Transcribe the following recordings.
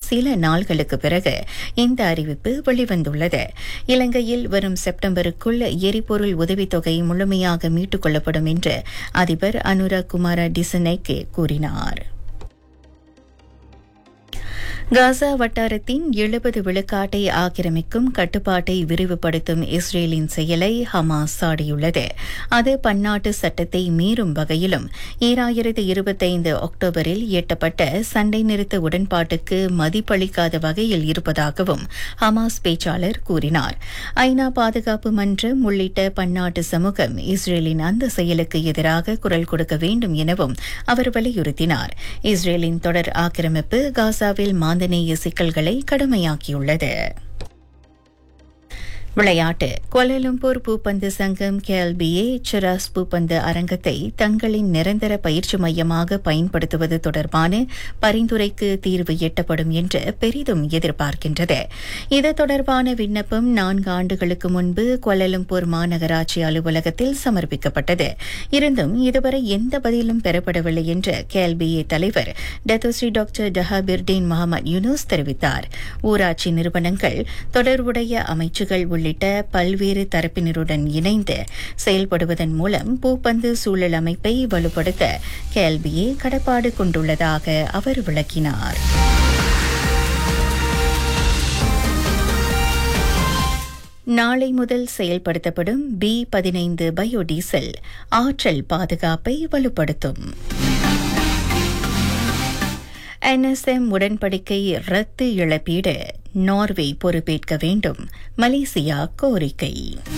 சில நாள்களுக்கு பிறகு இந்த அறிவிப்பு வெளிவந்துள்ளது இலங்கையில் வரும் செப்டம்பருக்குள் எரிபொருள் உதவித்தொகை முழுமையாக மீட்டுக் கொள்ளப்படும் என்று அதிபர் அனுராக் குமார டிசனைக்கு கூறினார் காசா வட்டாரத்தின் எழுபது விழுக்காட்டை ஆக்கிரமிக்கும் கட்டுப்பாட்டை விரிவுபடுத்தும் இஸ்ரேலின் செயலை ஹமாஸ் சாடியுள்ளது அது பன்னாட்டு சட்டத்தை மீறும் வகையிலும் ஈராயிரத்து இருபத்தைந்து அக்டோபரில் எட்டப்பட்ட சண்டை நிறுத்த உடன்பாட்டுக்கு மதிப்பளிக்காத வகையில் இருப்பதாகவும் ஹமாஸ் பேச்சாளர் கூறினார் ஐநா பாதுகாப்பு மன்றம் உள்ளிட்ட பன்னாட்டு சமூகம் இஸ்ரேலின் அந்த செயலுக்கு எதிராக குரல் கொடுக்க வேண்டும் எனவும் அவர் வலியுறுத்தினார் இஸ்ரேலின் தொடர் ஆக்கிரமிப்பு காசாவில் மாந்தநேய சிக்கல்களை கடுமையாக்கியுள்ளது விளையாட்டு கோலாலம்பூர் பூப்பந்து சங்கம் கேஎல்பிஏ சிராஸ் பூப்பந்து அரங்கத்தை தங்களின் நிரந்தர பயிற்சி மையமாக பயன்படுத்துவது தொடர்பான பரிந்துரைக்கு தீர்வு எட்டப்படும் என்று பெரிதும் எதிர்பார்க்கின்றது இது தொடர்பான விண்ணப்பம் நான்கு ஆண்டுகளுக்கு முன்பு கோலாலம்பூர் மாநகராட்சி அலுவலகத்தில் சமர்ப்பிக்கப்பட்டது இருந்தும் இதுவரை எந்த பதிலும் பெறப்படவில்லை என்று கேஎல்பிஏ தலைவர் டத்தோஸ்ரீ டாக்டர் டஹாபிர்டீன் முகமது யூனுஸ் தெரிவித்தார் ஊராட்சி நிறுவனங்கள் தொடர்புடைய அமைச்சுகள் உள்ளிட்ட பல்வேறு தரப்பினருடன் இணைந்து செயல்படுவதன் மூலம் பூப்பந்து சூழல் அமைப்பை வலுப்படுத்த கேள்வியே கடப்பாடு கொண்டுள்ளதாக அவர் விளக்கினார் நாளை முதல் செயல்படுத்தப்படும் பி பதினைந்து பயோடீசல் ஆற்றல் பாதுகாப்பை வலுப்படுத்தும் என்எஸ்எம் உடன்படிக்கை ரத்து இழப்பீடு நார்வே பொறுப்பேற்க வேண்டும் மலேசியா கோரிக்கை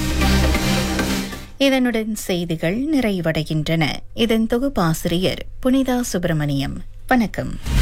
இதனுடன் செய்திகள் நிறைவடைகின்றன இதன் தொகுப்பாசிரியர் புனிதா சுப்பிரமணியம் வணக்கம்